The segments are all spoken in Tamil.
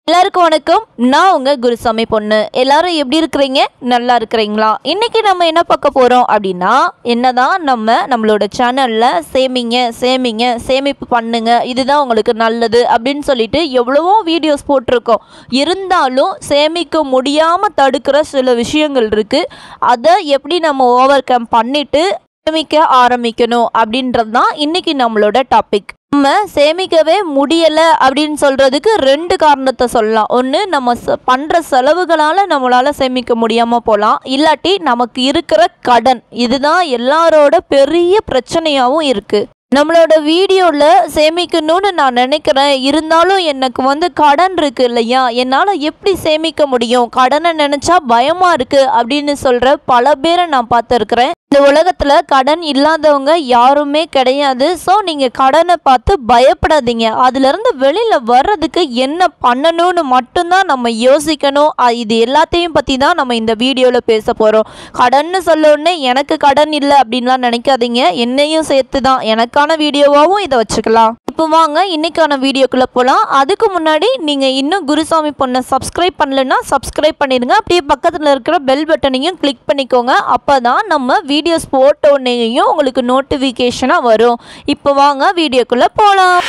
எல்லாருக்கும் வணக்கம் நான் உங்க குருசாமி பொண்ணு எல்லாரும் எப்படி இருக்கிறீங்க நல்லா இருக்கிறீங்களா இன்னைக்கு நம்ம என்ன பார்க்க போறோம் அப்படின்னா என்னதான் நம்ம நம்மளோட சேனல்ல சேமிங்க சேமிங்க சேமிப்பு பண்ணுங்க இதுதான் உங்களுக்கு நல்லது அப்படின்னு சொல்லிட்டு எவ்வளவோ வீடியோஸ் போட்டிருக்கோம் இருந்தாலும் சேமிக்க முடியாம தடுக்கிற சில விஷயங்கள் இருக்கு அதை எப்படி நம்ம ஓவர் கம் பண்ணிட்டு சேமிக்க ஆரம்பிக்கணும் அப்படின்றது தான் இன்னைக்கு நம்மளோட டாபிக் நம்ம சேமிக்கவே முடியலை அப்படின்னு சொல்கிறதுக்கு ரெண்டு காரணத்தை சொல்லலாம் ஒன்று நம்ம ச பண்ணுற செலவுகளால் நம்மளால் சேமிக்க முடியாமல் போகலாம் இல்லாட்டி நமக்கு இருக்கிற கடன் இதுதான் எல்லாரோட பெரிய பிரச்சனையாகவும் இருக்குது நம்மளோட வீடியோவில் சேமிக்கணும்னு நான் நினைக்கிறேன் இருந்தாலும் எனக்கு வந்து கடன் இருக்கு இல்லையா என்னால் எப்படி சேமிக்க முடியும் கடனை நினச்சா பயமாக இருக்குது அப்படின்னு சொல்கிற பல பேரை நான் பார்த்துருக்குறேன் இந்த உலகத்தில் கடன் இல்லாதவங்க யாருமே கிடையாது ஸோ நீங்கள் கடனை பார்த்து பயப்படாதீங்க அதுலேருந்து வெளியில் வர்றதுக்கு என்ன பண்ணணும்னு மட்டும்தான் நம்ம யோசிக்கணும் அ- இது எல்லாத்தையும் பற்றி தான் நம்ம இந்த வீடியோவில் பேச போகிறோம் கடன்னு சொல்ல உடனே எனக்கு கடன் இல்லை அப்படின்லாம் நினைக்காதீங்க என்னையும் சேர்த்து தான் எனக்கான வீடியோவாகவும் இதை வச்சுக்கலாம் இப்போ வாங்க இன்னைக்கான வீடியோக்குள்ளே போகலாம் அதுக்கு முன்னாடி நீங்கள் இன்னும் குருசாமி பொண்ணை சப்ஸ்கிரைப் பண்ணலைன்னா சப்ஸ்கிரைப் பண்ணிடுங்க அப்படியே பக்கத்தில் இருக்கிற பெல் பட்டனையும் கிளிக் பண்ணிக்கோங்க அப்போ தான் நம்ம வீடியோஸ் போட்ட உடனேயும் உங்களுக்கு நோட்டிஃபிகேஷனாக வரும் இப்போ வாங்க வீடியோக்குள்ளே போகலாம்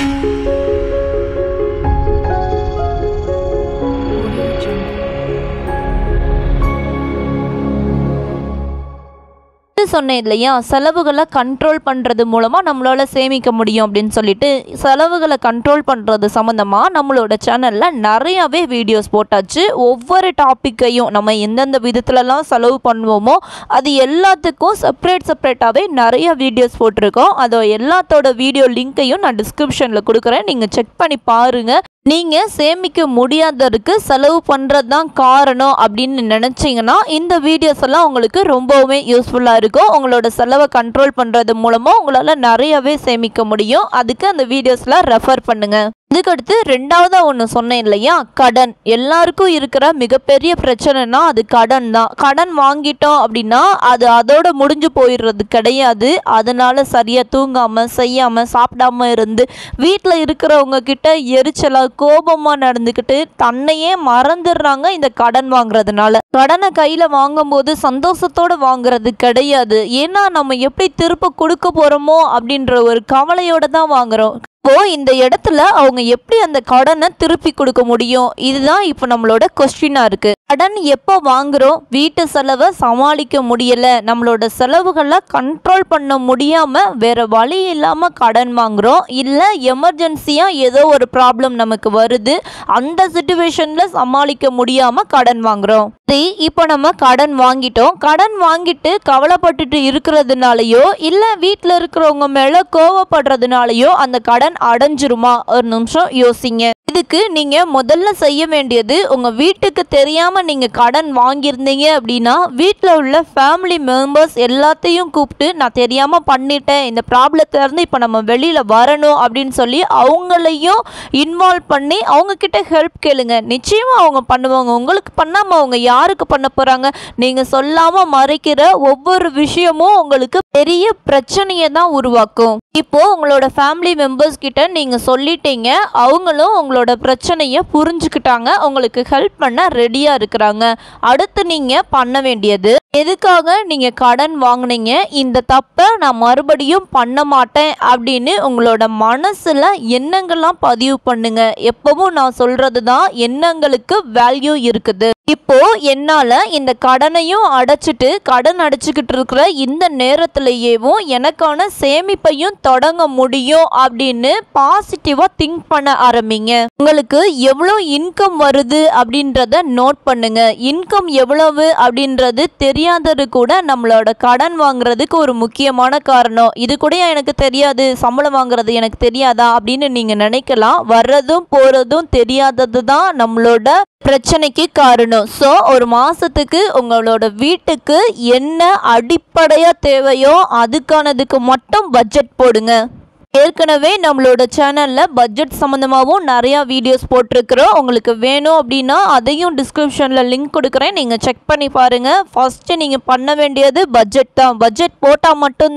சொன்னேன் இல்லையா செலவுகளை கண்ட்ரோல் பண்ணுறது மூலமாக நம்மளால் சேமிக்க முடியும் அப்படின்னு சொல்லிட்டு செலவுகளை கண்ட்ரோல் பண்ணுறது சம்மந்தமாக நம்மளோட சேனலில் நிறையாவே வீடியோஸ் போட்டாச்சு ஒவ்வொரு டாப்பிக்கையும் நம்ம எந்தெந்த விதத்துலலாம் செலவு பண்ணுவோமோ அது எல்லாத்துக்கும் செப்பரேட் செப்பரேட்டாகவே நிறைய வீடியோஸ் போட்டிருக்கோம் அதோ எல்லாத்தோட வீடியோ லிங்க்கையும் நான் டிஸ்கிரிப்ஷனில் கொடுக்குறேன் நீங்கள் செக் பண்ணி பாருங்கள் நீங்கள் சேமிக்க முடியாததுக்கு செலவு பண்ணுறது தான் காரணம் அப்படின்னு நினச்சிங்கன்னா இந்த வீடியோஸ் எல்லாம் உங்களுக்கு ரொம்பவுமே யூஸ்ஃபுல்லாக இருக்கும் உங்களோட செலவை கண்ட்ரோல் பண்ணுறது மூலமாக உங்களால் நிறையவே சேமிக்க முடியும் அதுக்கு அந்த வீடியோஸில் ரெஃபர் பண்ணுங்கள் இதுக்கடுத்து ரெண்டாவதாக ஒன்று சொன்னேன் இல்லையா கடன் எல்லாருக்கும் இருக்கிற மிகப்பெரிய பிரச்சனைனா அது கடன் தான் கடன் வாங்கிட்டோம் அப்படின்னா அது அதோட முடிஞ்சு போயிடுறது கிடையாது அதனால சரியாக தூங்காமல் செய்யாமல் சாப்பிடாம இருந்து வீட்டில் இருக்கிறவங்க கிட்ட எரிச்சலாக கோபமாக நடந்துக்கிட்டு தன்னையே மறந்துடுறாங்க இந்த கடன் வாங்குறதுனால கடனை கையில் வாங்கும்போது சந்தோஷத்தோடு வாங்குறது கிடையாது ஏன்னா நம்ம எப்படி திருப்ப கொடுக்க போகிறோமோ அப்படின்ற ஒரு கவலையோட தான் வாங்குறோம் இப்போ இந்த இடத்துல அவங்க எப்படி அந்த கடனை திருப்பி கொடுக்க முடியும் இதுதான் இப்போ நம்மளோட கொஸ்டினா இருக்கு கடன் எப்போ வாங்குறோம் வீட்டு செலவை சமாளிக்க முடியல நம்மளோட செலவுகளை கண்ட்ரோல் பண்ண முடியாம வேற வழி இல்லாம கடன் வாங்குறோம் இல்ல எமர்ஜென்சியா ஏதோ ஒரு ப்ராப்ளம் நமக்கு வருது அந்த சுச்சுவேஷன்ல சமாளிக்க முடியாம கடன் வாங்குறோம் சரி இப்போ நம்ம கடன் வாங்கிட்டோம் கடன் வாங்கிட்டு கவலைப்பட்டுட்டு இருக்கிறதுனாலயோ இல்ல வீட்டில் இருக்கிறவங்க மேல கோவப்படுறதுனாலயோ அந்த கடன் அடைஞ்சிருமா ஒரு நிமிஷம் யோசிங்க இதுக்கு நீங்க முதல்ல செய்ய வேண்டியது உங்க வீட்டுக்கு தெரியாம நீங்க கடன் வாங்கியிருந்தீங்க அப்படின்னா வீட்டில் உள்ள ஃபேமிலி மெம்பர்ஸ் எல்லாத்தையும் கூப்பிட்டு நான் தெரியாம பண்ணிட்டேன் இந்த ப்ராப்ளத்துல இருந்து இப்போ நம்ம வெளியில வரணும் அப்படின்னு சொல்லி அவங்களையும் இன்வால்வ் பண்ணி அவங்க கிட்ட ஹெல்ப் கேளுங்க நிச்சயமா அவங்க பண்ணுவாங்க உங்களுக்கு பண்ணாம அவங்க யாருக்கு பண்ண போறாங்க நீங்க சொல்லாம மறைக்கிற ஒவ்வொரு விஷயமும் உங்களுக்கு பெரிய பிரச்சனையை தான் உருவாக்கும் இப்போ உங்களோட ஃபேமிலி மெம்பர்ஸ் கிட்ட நீங்க சொல்லிட்டீங்க அவங்களும் உங்களோட பிரச்சனையை புரிஞ்சுக்கிட்டாங்க உங்களுக்கு ஹெல்ப் பண்ண ரெடியா இருக்கிறாங்க அடுத்து நீங்க பண்ண வேண்டியது எதுக்காக நீங்க கடன் வாங்குனீங்க இந்த தப்பை நான் மறுபடியும் பண்ண மாட்டேன் அப்படின்னு உங்களோட மனசுல எண்ணங்கள்லாம் பதிவு பண்ணுங்க எப்பவும் நான் சொல்றது தான் எண்ணங்களுக்கு வேல்யூ இருக்குது இப்போ என்னால இந்த கடனையும் அடைச்சிட்டு கடன் அடைச்சிக்கிட்டு இருக்கிற இந்த நேரத்திலேயேவும் எனக்கான சேமிப்பையும் தொடங்க முடியும் அப்படின்னு பாசிட்டிவா திங்க் பண்ண ஆரம்பிங்க உங்களுக்கு எவ்வளோ இன்கம் வருது அப்படின்றத நோட் பண்ணுங்க இன்கம் எவ்வளவு அப்படின்றது தெரியாதது கூட நம்மளோட கடன் வாங்குறதுக்கு ஒரு முக்கியமான காரணம் இது கூட எனக்கு தெரியாது சம்பளம் வாங்குறது எனக்கு தெரியாதா அப்படின்னு நீங்க நினைக்கலாம் வர்றதும் போறதும் தெரியாதது தான் நம்மளோட பிரச்சனைக்கு காரணம் ஸோ ஒரு மாசத்துக்கு உங்களோட வீட்டுக்கு என்ன அடிப்படையா தேவையோ அதுக்கானதுக்கு மட்டும் பட்ஜெட் போடுங்க ஏற்கனவே நம்மளோட சேனலில் பட்ஜெட் சம்மந்தமாகவும் நிறையா வீடியோஸ் போட்டிருக்கிறோம் உங்களுக்கு வேணும் அப்படின்னா அதையும் டிஸ்கிரிப்ஷனில் லிங்க் கொடுக்குறேன் நீங்கள் செக் பண்ணி பாருங்கள் ஃபஸ்ட்டு நீங்கள் பண்ண வேண்டியது பட்ஜெட் தான் பட்ஜெட் போட்டால் மட்டும்தான்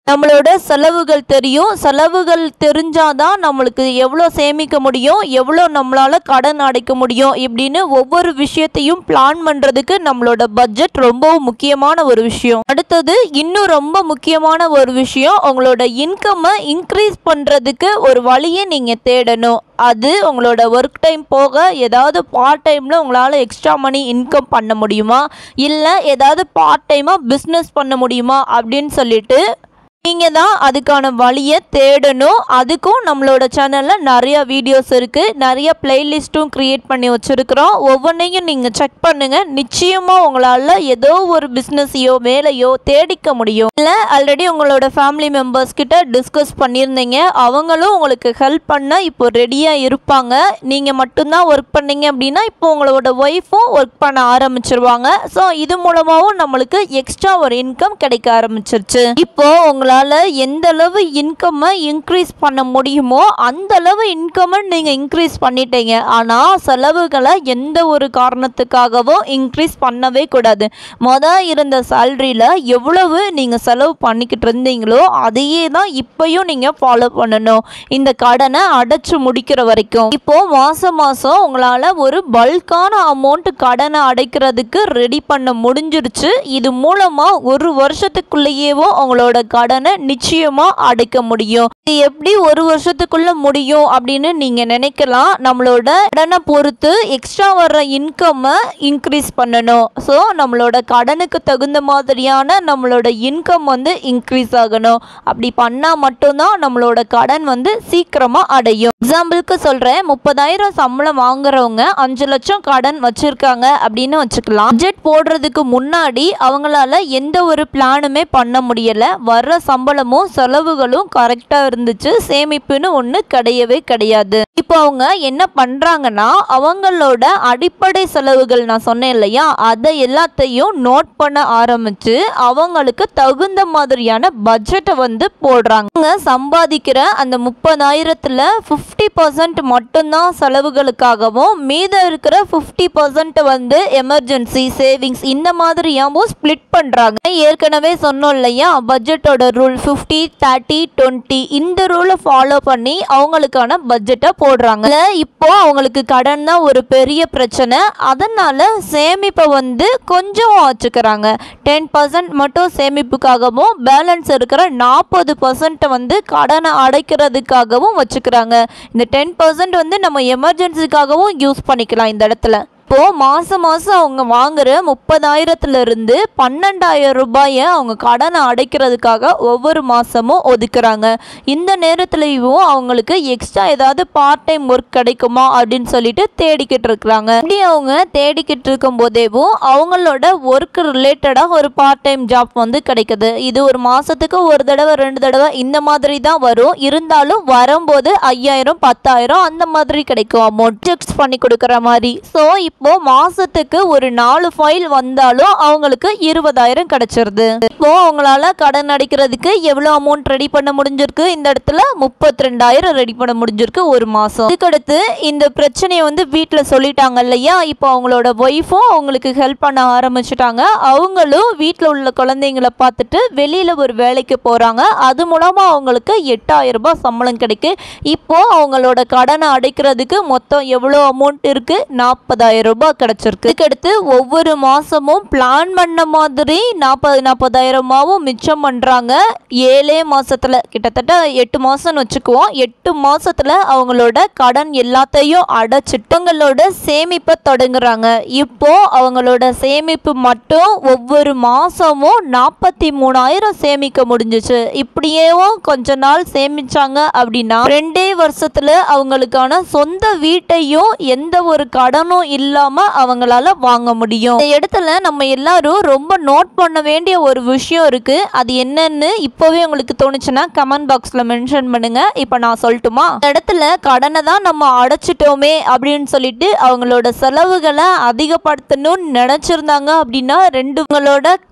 நம்மளோட செலவுகள் தெரியும் செலவுகள் தெரிஞ்சாதான் நம்மளுக்கு எவ்வளோ சேமிக்க முடியும் எவ்வளோ நம்மளால கடன் அடைக்க முடியும் இப்படின்னு ஒவ்வொரு விஷயத்தையும் பிளான் பண்ணுறதுக்கு நம்மளோட பட்ஜெட் ரொம்பவும் முக்கியமான ஒரு விஷயம் அடுத்தது இன்னும் ரொம்ப முக்கியமான ஒரு விஷயம் உங்களோட இன்கம்மை இன்க்ரீஸ் பண்ணுறதுக்கு ஒரு வழியை நீங்கள் தேடணும் அது உங்களோட ஒர்க் டைம் போக ஏதாவது பார்ட் டைமில் உங்களால் எக்ஸ்ட்ரா மணி இன்கம் பண்ண முடியுமா இல்லை ஏதாவது பார்ட் டைமாக பிஸ்னஸ் பண்ண முடியுமா அப்படின்னு சொல்லிட்டு நீங்கள் தான் அதுக்கான வழியை தேடணும் அதுக்கும் நம்மளோட சேனலில் நிறைய வீடியோஸ் இருக்குது நிறைய பிளேலிஸ்ட்டும் க்ரியேட் பண்ணி வச்சுருக்கிறோம் ஒவ்வொன்றையும் நீங்கள் செக் பண்ணுங்கள் நிச்சயமாக உங்களால் ஏதோ ஒரு பிஸ்னஸையோ வேலையோ தேடிக்க முடியும் இல்லை ஆல்ரெடி உங்களோட ஃபேமிலி மெம்பர்ஸ் கிட்ட டிஸ்கஸ் பண்ணியிருந்தீங்க அவங்களும் உங்களுக்கு ஹெல்ப் பண்ண இப்போ ரெடியாக இருப்பாங்க நீங்கள் மட்டும்தான் ஒர்க் பண்ணீங்க அப்படின்னா இப்போ உங்களோட ஒய்ஃபும் ஒர்க் பண்ண ஆரம்பிச்சிருவாங்க ஸோ இது மூலமாகவும் நம்மளுக்கு எக்ஸ்ட்ரா ஒரு இன்கம் கிடைக்க ஆரம்பிச்சிருச்சு இப்போ உங்களால் எந்த அளவு இன்கம்மை இன்க்ரீஸ் பண்ண முடியுமோ அந்த அளவு இன்கம்மை நீங்கள் இன்க்ரீஸ் பண்ணிட்டீங்க ஆனால் செலவுகளை எந்த ஒரு காரணத்துக்காகவும் இன்க்ரீஸ் பண்ணவே கூடாது மொதல் இருந்த சேல்ரியில் எவ்வளவு நீங்கள் செலவு பண்ணிக்கிட்டு இருந்தீங்களோ அதையே தான் இப்பயும் நீங்கள் ஃபாலோ பண்ணணும் இந்த கடனை அடைச்சு முடிக்கிற வரைக்கும் இப்போ மாதம் மாதம் உங்களால் ஒரு பல்கான அமௌண்ட் கடனை அடைக்கிறதுக்கு ரெடி பண்ண முடிஞ்சிருச்சு இது மூலமாக ஒரு வருஷத்துக்குள்ளேயேவோ உங்களோட கடனை நிச்சயமாக அடைக்க முடியும் இது எப்படி ஒரு வருஷத்துக்குள்ள முடியும் அப்படின்னு நீங்கள் நினைக்கலாம் நம்மளோட கடனை பொறுத்து எக்ஸ்ட்ரா வர்ற இன்கம்மை இன்க்ரீஸ் பண்ணணும் ஸோ நம்மளோட கடனுக்கு தகுந்த மாதிரியான நம்மளோட இன்கம் வந்து இன்க்ரீஸ் ஆகணும் அப்படி பண்ணால் மட்டும்தான் நம்மளோட கடன் வந்து சீக்கிரமாக அடையும் எக்ஸாம்பிளுக்கு சொல்கிறேன் முப்பதாயிரம் சம்பளம் வாங்குறவங்க அஞ்சு லட்சம் கடன் வச்சுருக்காங்க அப்படின்னு வச்சுக்கலாம் பட்ஜெட் போடுறதுக்கு முன்னாடி அவங்களால எந்த ஒரு பிளானுமே பண்ண முடியலை வர்ற சம்பளமும் செலவுகளும் கரெக்டாக இருந்துச்சு சேமிப்புன்னு ஒன்று கிடையவே கிடையாது இப்போ அவங்க என்ன பண்ணுறாங்கன்னா அவங்களோட அடிப்படை செலவுகள் நான் சொன்னேன் இல்லையா அதை எல்லாத்தையும் நோட் பண்ண ஆரம்பிச்சு அவங்களுக்கு தகுந்த மாதிரியான பட்ஜெட்டை வந்து போடுறாங்க அவங்க சம்பாதிக்கிற அந்த முப்பதாயிரத்தில் ஃபிஃப்டி பர்சன்ட் மட்டும்தான் செலவுகளுக்காகவும் மீதம் இருக்கிற ஃபிஃப்டி பர்சன்ட் வந்து எமர்ஜென்சி சேவிங்ஸ் இந்த மாதிரியாகவும் ஸ்ப்ளிட் பண்ணுறாங்க ஏற்கனவே சொன்னோம் இல்லையா பட்ஜெட்டோட ரூல் ஃபிஃப்டி தேர்ட்டி டுவெண்ட்டி இந்த ரூலை ஃபாலோ பண்ணி அவங்களுக்கான பட்ஜெட்டை போடுறாங்க இதுல இப்போ அவங்களுக்கு கடன் தான் ஒரு பெரிய பிரச்சனை அதனால சேமிப்பை வந்து கொஞ்சம் வச்சுக்கிறாங்க டென் பர்சன்ட் மட்டும் சேமிப்புக்காகவும் பேலன்ஸ் இருக்கிற நாற்பது பர்சன்ட் வந்து கடனை அடைக்கிறதுக்காகவும் வச்சுக்கிறாங்க இந்த டென் பர்சன்ட் வந்து நம்ம எமர்ஜென்சிக்காகவும் யூஸ் பண்ணிக்கலாம் இந்த இடத்துல இப்போ மாதம் மாதம் அவங்க வாங்குற முப்பதாயிரத்துல இருந்து பன்னெண்டாயிரம் ரூபாயை அவங்க கடனை அடைக்கிறதுக்காக ஒவ்வொரு மாதமும் ஒதுக்குறாங்க இந்த நேரத்துலையும் அவங்களுக்கு எக்ஸ்ட்ரா ஏதாவது பார்ட் டைம் ஒர்க் கிடைக்குமா அப்படின்னு சொல்லிட்டு தேடிக்கிட்டு இருக்கிறாங்க இப்படி அவங்க தேடிக்கிட்டு இருக்கும் போதேவும் அவங்களோட ஒர்க் ரிலேட்டடாக ஒரு பார்ட் டைம் ஜாப் வந்து கிடைக்குது இது ஒரு மாதத்துக்கு ஒரு தடவை ரெண்டு தடவை இந்த மாதிரி தான் வரும் இருந்தாலும் வரும்போது ஐயாயிரம் பத்தாயிரம் அந்த மாதிரி கிடைக்கும் அமௌண்ட் செக்ஸ் பண்ணி கொடுக்குற மாதிரி ஸோ இப்போ மாசத்துக்கு ஒரு நாலு ஃபைல் வந்தாலும் அவங்களுக்கு இருபதாயிரம் கிடைச்சிருது இப்போ அவங்களால கடன் அடைக்கிறதுக்கு எவ்வளோ அமௌண்ட் ரெடி பண்ண முடிஞ்சிருக்கு இந்த இடத்துல முப்பத்தி ரெண்டாயிரம் ரெடி பண்ண முடிஞ்சிருக்கு ஒரு மாசம் இதுக்கடுத்து இந்த பிரச்சனையை வந்து வீட்டில் சொல்லிட்டாங்க இல்லையா இப்போ அவங்களோட ஒய்ஃபும் அவங்களுக்கு ஹெல்ப் பண்ண ஆரம்பிச்சிட்டாங்க அவங்களும் வீட்டில் உள்ள குழந்தைங்களை பார்த்துட்டு வெளியில் ஒரு வேலைக்கு போகிறாங்க அது மூலமாக அவங்களுக்கு எட்டாயிரம் ரூபாய் சம்பளம் கிடைக்கு இப்போ அவங்களோட கடனை அடைக்கிறதுக்கு மொத்தம் எவ்வளோ அமௌண்ட் இருக்கு நாற்பதாயிரம் ரூபாய் கிடைச்சிருக்கு இதுக்கடுத்து ஒவ்வொரு மாசமும் பிளான் பண்ண மாதிரி நாற்பது நாற்பதாயிரமாவும் மிச்சம் பண்றாங்க ஏழே மாசத்துல கிட்டத்தட்ட எட்டு மாசம்னு வச்சுக்குவோம் எட்டு மாசத்துல அவங்களோட கடன் எல்லாத்தையும் அடைச்சிட்டு அவங்களோட சேமிப்பை தொடங்குறாங்க இப்போ அவங்களோட சேமிப்பு மட்டும் ஒவ்வொரு மாசமும் நாற்பத்தி மூணாயிரம் சேமிக்க முடிஞ்சிச்சு இப்படியேவும் கொஞ்ச நாள் சேமிச்சாங்க அப்படின்னா ரெண்டே வருஷத்துல அவங்களுக்கான சொந்த வீட்டையும் எந்த ஒரு கடனும் இல்லாம அவங்களால வாங்க முடியும் இந்த இடத்துல நம்ம எல்லாரும் ரொம்ப நோட் பண்ண வேண்டிய ஒரு விஷயம் இருக்கு அது என்னன்னு இப்போவே உங்களுக்கு தோணுச்சுன்னா கமெண்ட் பாக்ஸ்ல மென்ஷன் பண்ணுங்க இப்போ நான் சொல்லட்டுமா இந்த இடத்துல கடனை தான் நம்ம அடைச்சிட்டோமே அப்படின்னு சொல்லிட்டு அவங்களோட செலவுகளை அதிகப்படுத்தணும்னு நினைச்சிருந்தாங்க அப்படின்னா ரெண்டுங்களோட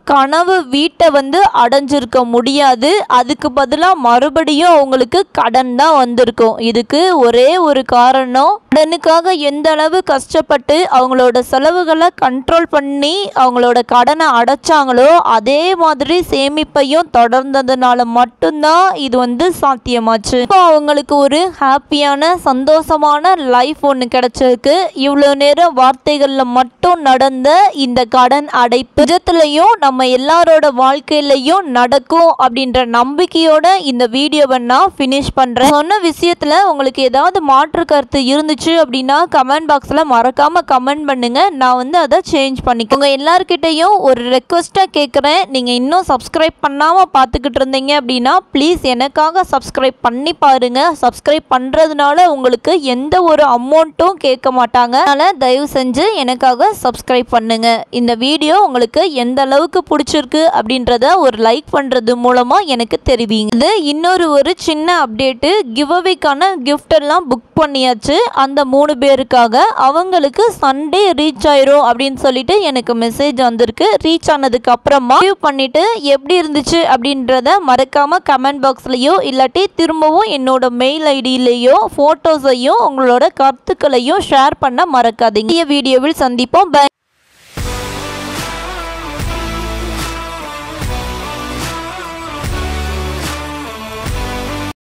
கனவு வீட்டை வந்து அடைஞ்சிருக்க முடியாது அதுக்கு பதிலாக மறுபடியும் அவங்களுக்கு கடன் தான் வந்திருக்கும் இதுக்கு ஒரே ஒரு காரணம் கடனுக்காக எந்த அளவு கஷ்டப்பட்டு அவங்களோட செலவுகளை கண்ட்ரோல் பண்ணி அவங்களோட கடனை அடைச்சாங்களோ அதே மாதிரி சேமிப்பையும் தொடர்ந்ததுனால மட்டும்தான் இது வந்து சாத்தியமாச்சு இப்போ அவங்களுக்கு ஒரு ஹாப்பியான சந்தோஷமான லைஃப் ஒன்று கிடைச்சிருக்கு இவ்வளோ நேரம் வார்த்தைகளில் மட்டும் நடந்த இந்த கடன் அடைப்பு நிஜத்துலையும் நம்ம எல்லாரோட வாழ்க்கையிலையும் நடக்கும் அப்படின்ற நம்பிக்கையோட இந்த வீடியோவை நான் ஃபினிஷ் பண்ணுறேன் சொன்ன விஷயத்தில் உங்களுக்கு ஏதாவது மாற்று கருத்து இருந்துச்சு அப்படின்னா கமெண்ட் பாக்ஸில் மறக்காமல் கமெண்ட் பண்ணுங்க நான் வந்து அதை சேஞ்ச் பண்ணிக்கோங்க எல்லார்கிட்டையும் ஒரு ரெக்வஸ்ட்டாக கேட்குறேன் நீங்கள் இன்னும் சப்ஸ்கிரைப் பண்ணாமல் பார்த்துக்கிட்டு இருந்தீங்க அப்படின்னா ப்ளீஸ் எனக்காக சப்ஸ்கிரைப் பண்ணி பாருங்க சப்ஸ்கிரைப் பண்ணுறதுனால உங்களுக்கு எந்த ஒரு அமௌண்ட்டும் கேட்க மாட்டாங்க அதனால் தயவு செஞ்சு எனக்காக சப்ஸ்கிரைப் பண்ணுங்க இந்த வீடியோ உங்களுக்கு எந்த அளவுக்கு பிடிச்சிருக்கு அப்படின்றத ஒரு லைக் பண்ணுறது மூலமாக எனக்கு தெரிவிங்க இது இன்னொரு ஒரு சின்ன அப்டேட்டு கிவ்அவேக்கான gift எல்லாம் புக் பண்ணியாச்சு அந்த மூணு பேருக்காக அவங்களுக்கு சண்டே ரீச் ஆயிரும் அப்படின்னு சொல்லிட்டு எனக்கு மெசேஜ் வந்திருக்கு ரீச் ஆனதுக்கு அப்புறமா view பண்ணிட்டு எப்படி இருந்துச்சு அப்படின்றத மறக்காம கமெண்ட் பாக்ஸ்லயோ இல்லாட்டி திரும்பவும் என்னோட மெயில் ஐடியிலையோ ஃபோட்டோஸையும் உங்களோட கருத்துக்களையும் ஷேர் பண்ண மறக்காதீங்க வீடியோவில் சந்திப்போம் பை